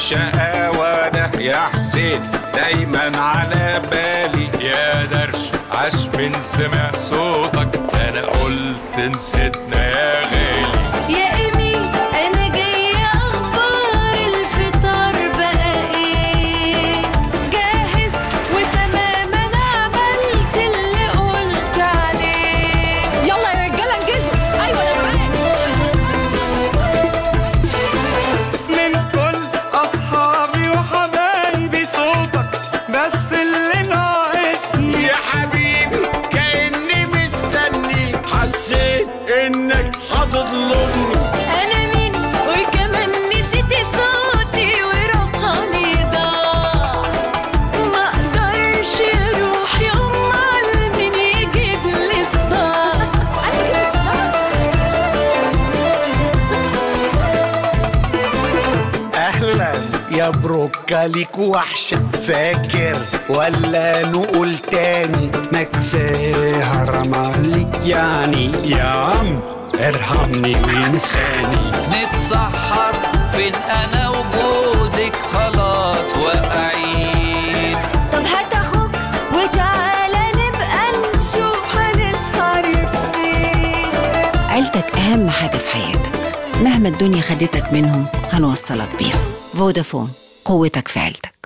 الشقاوة ده يا حسين دايما على بالي يا درش عاش من سمع صوتك انا قلت نسيتنا يا غالي يا إيمي أنا جاية أخبار الفطار بقى إيه جاهز وتمام أنا عملت اللي قلت عليه يلا يا رجالة انجزوا أيوة أنا من كل أصحابي وحبايبي صوتك بس اللي ناقصني يا حبيبي كأني مستني حسيت انك هتطلبني أنا مين وكمان نسيت صوتي ورقمي ضاع ما أقدرش أروح يوم معلمين يجيب لي صداع عايز يجيب لي صداع اهلا يا بروكا ليك وحشة فاكر ولا نقول تاني ما كفاية حرام عليك يعني يا عم ارحمني وانساني نتسحر فين انا وجوزك خلاص واقعين طب هات اخوك وتعالى نبقى نشوف هنسهر فين عيلتك أهم حاجة في حياتك مهما الدنيا خدتك منهم هنوصلك بيهم فودافون قوتك في عيلتك